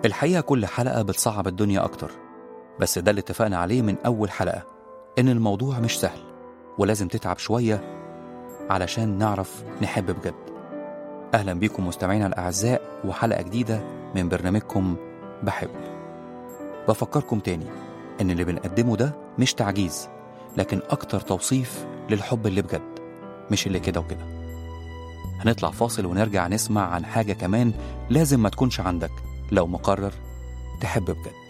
الحقيقة كل حلقة بتصعب الدنيا أكتر بس ده اللي اتفقنا عليه من أول حلقة إن الموضوع مش سهل ولازم تتعب شوية علشان نعرف نحب بجد أهلا بيكم مستمعينا الأعزاء وحلقة جديدة من برنامجكم بحب بفكركم تاني إن اللي بنقدمه ده مش تعجيز لكن أكتر توصيف للحب اللي بجد مش اللي كده وكده هنطلع فاصل ونرجع نسمع عن حاجة كمان لازم ما تكونش عندك لو مقرر تحب بجد